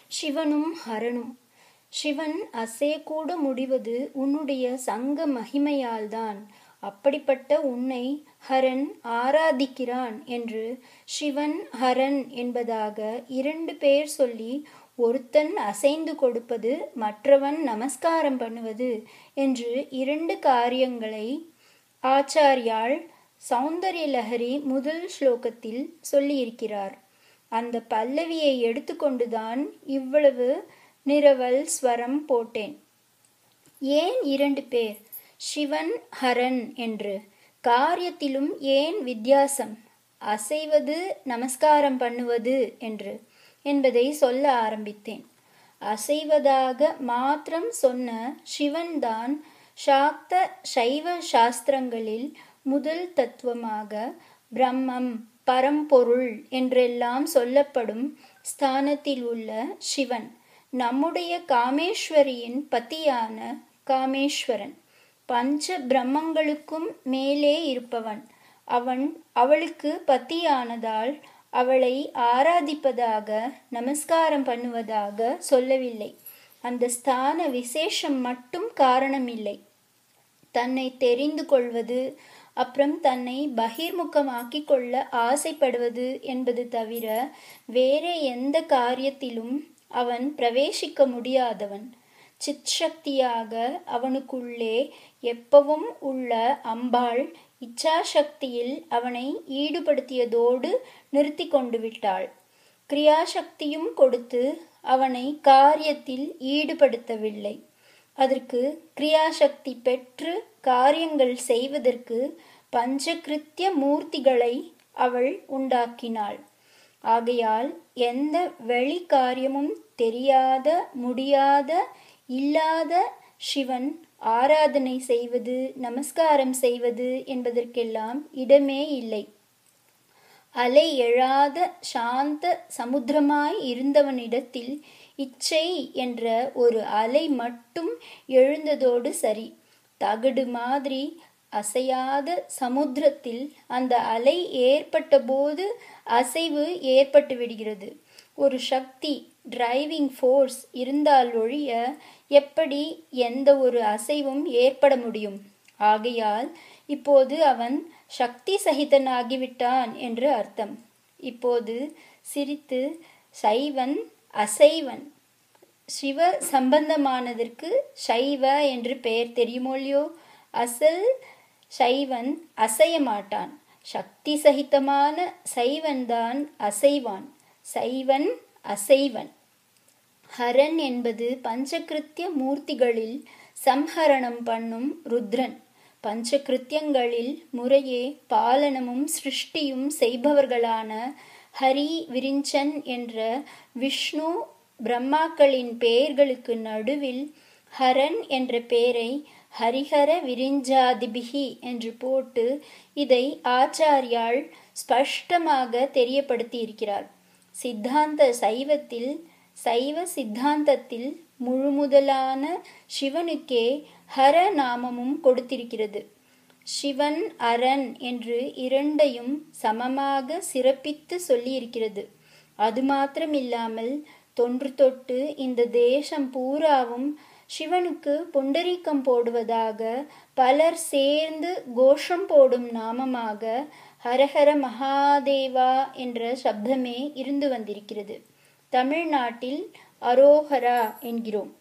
சிவனும் ஹரனும் சிவன் அசையக்கூட முடிவது உன்னுடைய சங்க மகிமையால்தான் அப்படிப்பட்ட உன்னை ஹரன் ஆராதிக்கிறான் என்று சிவன் ஹரன் என்பதாக இரண்டு பேர் சொல்லி ஒருத்தன் அசைந்து கொடுப்பது மற்றவன் நமஸ்காரம் பண்ணுவது என்று இரண்டு காரியங்களை ஆச்சாரியால் சௌந்தர்ய லஹரி முதல் ஸ்லோகத்தில் சொல்லியிருக்கிறார் அந்த பல்லவியை எடுத்துக்கொண்டுதான் இவ்வளவு நிரவல் ஸ்வரம் போட்டேன் ஏன் இரண்டு பேர் சிவன் ஹரன் என்று காரியத்திலும் ஏன் வித்தியாசம் அசைவது நமஸ்காரம் பண்ணுவது என்று என்பதை சொல்ல ஆரம்பித்தேன் அசைவதாக மாத்திரம் சொன்ன சிவன்தான் சாக்த சைவ சாஸ்திரங்களில் முதல் தத்துவமாக பிரம்மம் பரம்பொருள் என்றெல்லாம் சொல்லப்படும் ஸ்தானத்தில் உள்ள சிவன் நம்முடைய காமேஸ்வரியின் பத்தியான காமேஸ்வரன் பஞ்ச பிரம்மங்களுக்கும் மேலே இருப்பவன் அவன் அவளுக்கு பத்தியானதால் அவளை ஆராதிப்பதாக நமஸ்காரம் பண்ணுவதாக சொல்லவில்லை அந்த ஸ்தான விசேஷம் மட்டும் காரணமில்லை தன்னை தெரிந்து கொள்வது அப்புறம் தன்னை பகிர்முகமாக்கிக் கொள்ள ஆசைப்படுவது என்பது தவிர வேற எந்த காரியத்திலும் அவன் பிரவேசிக்க முடியாதவன் சிற்சக்தியாக அவனுக்குள்ளே எப்பவும் உள்ள அம்பாள் இச்சாசக்தியில் அவனை ஈடுபடுத்தியதோடு நிறுத்தி கொண்டு விட்டாள் கிரியாசக்தியும் கொடுத்து அவனை காரியத்தில் ஈடுபடுத்தவில்லை அதற்கு கிரியாசக்தி பெற்று காரியங்கள் செய்வதற்கு பஞ்சகிருத்திய மூர்த்திகளை அவள் உண்டாக்கினாள் ஆகையால் எந்த வெளி காரியமும் தெரியாத முடியாத இல்லாத சிவன் ஆராதனை செய்வது நமஸ்காரம் செய்வது என்பதற்கெல்லாம் இடமே இல்லை அலை எழாத சாந்த சமுத்திரமாய் இருந்தவனிடத்தில் இச்சை என்ற ஒரு அலை மட்டும் எழுந்ததோடு சரி தகடு மாதிரி அசையாத சமுத்திரத்தில் அந்த அலை ஏற்பட்ட போது அசைவு ஏற்பட்டு விடுகிறது ஒரு சக்தி டிரைவிங் ஃபோர்ஸ் இருந்தால் ஒழிய எப்படி எந்த ஒரு அசைவும் ஏற்பட முடியும் ஆகையால் இப்போது அவன் சக்தி சகிதனாகிவிட்டான் என்று அர்த்தம் இப்போது சிரித்து சைவன் அசைவன் சிவ சம்பந்தமானதற்கு சைவ என்று பெயர் தெரியுமோல்லையோ அசல் சைவன் அசைய மாட்டான் சக்தி சகிதமான சைவன்தான் அசைவான் சைவன் அசைவன் ஹரன் என்பது பஞ்சகிருத்திய மூர்த்திகளில் சம்ஹரணம் பண்ணும் ருத்ரன் பஞ்சகிருத்தியங்களில் முறையே பாலனமும் சிருஷ்டியும் செய்பவர்களான ஹரி விரிஞ்சன் என்ற விஷ்ணு பிரம்மாக்களின் பெயர்களுக்கு நடுவில் ஹரன் என்ற பெயரை ஹரிஹர விரிஞ்சாதிபிகி என்று போட்டு இதை ஆச்சாரியால் ஸ்பஷ்டமாக தெரியப்படுத்தி இருக்கிறார் சித்தாந்த சைவத்தில் சைவ சித்தாந்தத்தில் முழுமுதலான சிவனுக்கே ஹர நாமமும் கொடுத்திருக்கிறது சிவன் அரண் என்று இரண்டையும் சமமாக சிறப்பித்து சொல்லியிருக்கிறது அது மாத்திரமில்லாமல் தொன்று தொட்டு இந்த தேசம் பூராவும் சிவனுக்கு புண்டரீக்கம் போடுவதாக பலர் சேர்ந்து கோஷம் போடும் நாமமாக ஹரஹர மகாதேவா என்ற சப்தமே இருந்து வந்திருக்கிறது தமிழ்நாட்டில் அரோஹரா என்கிறோம்